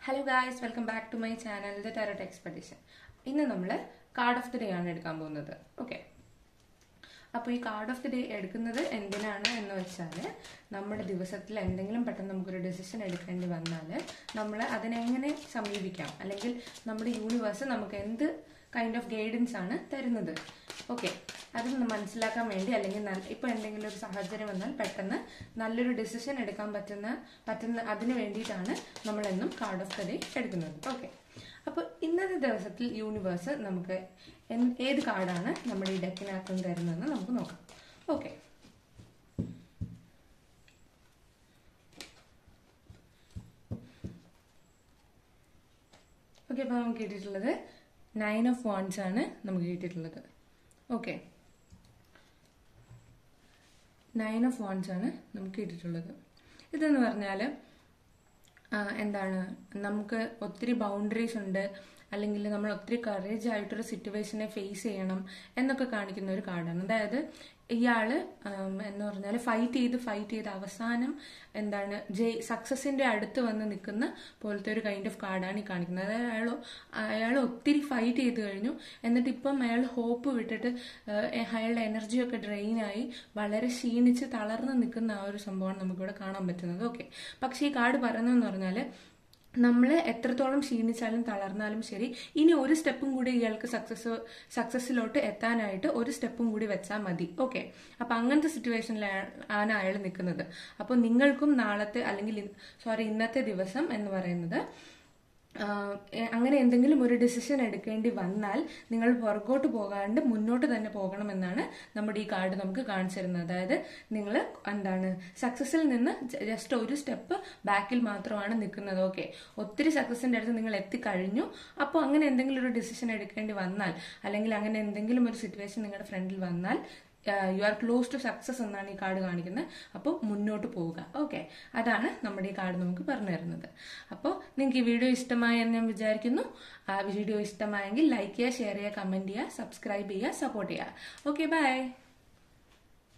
hello guys welcome back to my channel the tarot expedition ഇന്ന് നമ്മൾ card of the day ആണ് എടുക്കാൻ പോകുന്നത് ഓക്കെ അപ്പോൾ ഈ കാർഡ് ഓഫ് ദി ഡേ എടുക്കുന്നത് എന്തിനാണ് എന്ന് വെച്ചാൽ നമ്മുടെ ദിവസത്തിൽ എന്തെങ്കിലും പെട്ടെന്ന് നമുക്കൊരു ഡെസിഷൻ എടുക്കേണ്ടി വന്നാൽ നമ്മൾ അതിനെങ്ങനെ സമീപിക്കാം അല്ലെങ്കിൽ നമ്മുടെ യൂണിവേഴ്സ് നമുക്ക് എന്ത് കൈൻഡ് ഓഫ് ഗൈഡൻസ് ആണ് തരുന്നത് ഓക്കെ അത് മനസ്സിലാക്കാൻ വേണ്ടി അല്ലെങ്കിൽ ഇപ്പോൾ എന്തെങ്കിലും ഒരു സാഹചര്യം വന്നാൽ പെട്ടെന്ന് നല്ലൊരു ഡെസിഷൻ എടുക്കാൻ പറ്റുന്ന പറ്റുന്ന അതിന് വേണ്ടിയിട്ടാണ് നമ്മളെന്നും കാർഡ് ഓഫ് ദ ഡേ എടുക്കുന്നത് ഓക്കെ അപ്പോൾ ഇന്നത്തെ ദിവസത്തിൽ യൂണിവേഴ്സ് നമുക്ക് എന്ത് ഏത് കാർഡാണ് നമ്മുടെ ഈ ഡെക്കിനകത്ത് നിന്ന് തരുന്നതെന്ന് നമുക്ക് നോക്കാം ഓക്കെ ഓക്കെ അപ്പോൾ നമുക്ക് കിട്ടിയിട്ടുള്ളത് നയൻ ഓഫ് വാൺസ് ആണ് നമുക്ക് കിട്ടിയിട്ടുള്ളത് ഓക്കെ നയൻ ഓഫ് വാൺസ് ആണ് നമുക്ക് കിട്ടിയിട്ടുള്ളത് ഇതെന്ന് പറഞ്ഞാൽ എന്താണ് നമുക്ക് ഒത്തിരി ബൗണ്ടറീസ് ഉണ്ട് അല്ലെങ്കിൽ നമ്മൾ ഒത്തിരി കറേജ് ആയിട്ടൊരു സിറ്റുവേഷനെ ഫേസ് ചെയ്യണം എന്നൊക്കെ കാണിക്കുന്ന ഒരു കാർഡാണ് അതായത് ഇയാള് എന്ന് പറഞ്ഞാൽ ഫൈറ്റ് ചെയ്ത് ഫൈറ്റ് ചെയ്ത് അവസാനം എന്താണ് ജയ് സക്സസിന്റെ അടുത്ത് വന്ന് നിൽക്കുന്ന പോലത്തെ ഒരു കൈൻഡ് ഓഫ് കാർഡാണ് ഈ കാണിക്കുന്നത് അതായത് അയാൾ അയാൾ ഒത്തിരി ഫൈറ്റ് ചെയ്ത് കഴിഞ്ഞു എന്നിട്ട് ഇപ്പം അയാൾ ഹോപ്പ് വിട്ടിട്ട് അയാളുടെ എനർജിയൊക്കെ ഡ്രെയിനായി വളരെ ക്ഷീണിച്ച് തളർന്ന് നിൽക്കുന്ന ആ ഒരു സംഭവമാണ് നമുക്കിവിടെ കാണാൻ പറ്റുന്നത് ഓക്കെ പക്ഷേ ഈ കാർഡ് പറയുന്നതെന്ന് പറഞ്ഞാൽ നമ്മൾ എത്രത്തോളം ക്ഷീണിച്ചാലും തളർന്നാലും ശരി ഇനി ഒരു സ്റ്റെപ്പും കൂടി ഇയാൾക്ക് സക്സസ് സക്സസ്സിലോട്ട് എത്താനായിട്ട് ഒരു സ്റ്റെപ്പും കൂടി വെച്ചാൽ മതി ഓക്കെ അപ്പൊ അങ്ങനത്തെ സിറ്റുവേഷനിലാണ് അയാൾ നിൽക്കുന്നത് അപ്പോൾ നിങ്ങൾക്കും നാളത്തെ അല്ലെങ്കിൽ സോറി ഇന്നത്തെ ദിവസം എന്ന് പറയുന്നത് അങ്ങനെ എന്തെങ്കിലും ഒരു ഡിസിഷൻ എടുക്കേണ്ടി വന്നാൽ നിങ്ങൾ പുറകോട്ട് പോകാണ്ട് മുന്നോട്ട് തന്നെ പോകണമെന്നാണ് നമ്മുടെ ഈ കാർഡ് നമുക്ക് കാണിച്ചു തരുന്നത് അതായത് നിങ്ങൾ എന്താണ് സക്സസിൽ നിന്ന് ജസ്റ്റ് ഒരു സ്റ്റെപ്പ് ബാക്കിൽ മാത്രമാണ് നിൽക്കുന്നത് ഓക്കെ ഒത്തിരി സക്സസിന്റെ അടുത്ത് നിങ്ങൾ എത്തിക്കഴിഞ്ഞു അപ്പോൾ അങ്ങനെ എന്തെങ്കിലും ഒരു ഡിസിഷൻ എടുക്കേണ്ടി വന്നാൽ അല്ലെങ്കിൽ അങ്ങനെ എന്തെങ്കിലും ഒരു സിറ്റുവേഷൻ നിങ്ങളുടെ ഫ്രണ്ടിൽ വന്നാൽ you are close to success എന്നാണ് ഈ കാർഡ് കാണിക്കുന്നത് അപ്പോൾ മുന്നോട്ട് പോവുക ഓക്കെ അതാണ് നമ്മുടെ ഈ കാർഡ് നമുക്ക് പറഞ്ഞു തരുന്നത് അപ്പോൾ നിങ്ങൾക്ക് ഈ വീഡിയോ ഇഷ്ടമായി എന്ന് ഞാൻ വിചാരിക്കുന്നു ആ വീഡിയോ ഇഷ്ടമായെങ്കിൽ ലൈക്ക് ചെയ്യുക ഷെയർ ചെയ്യുക കമൻറ്റ് ചെയ്യുക സബ്സ്ക്രൈബ് ചെയ്യുക സപ്പോർട്ട് ചെയ്യുക ഓക്കെ ബൈ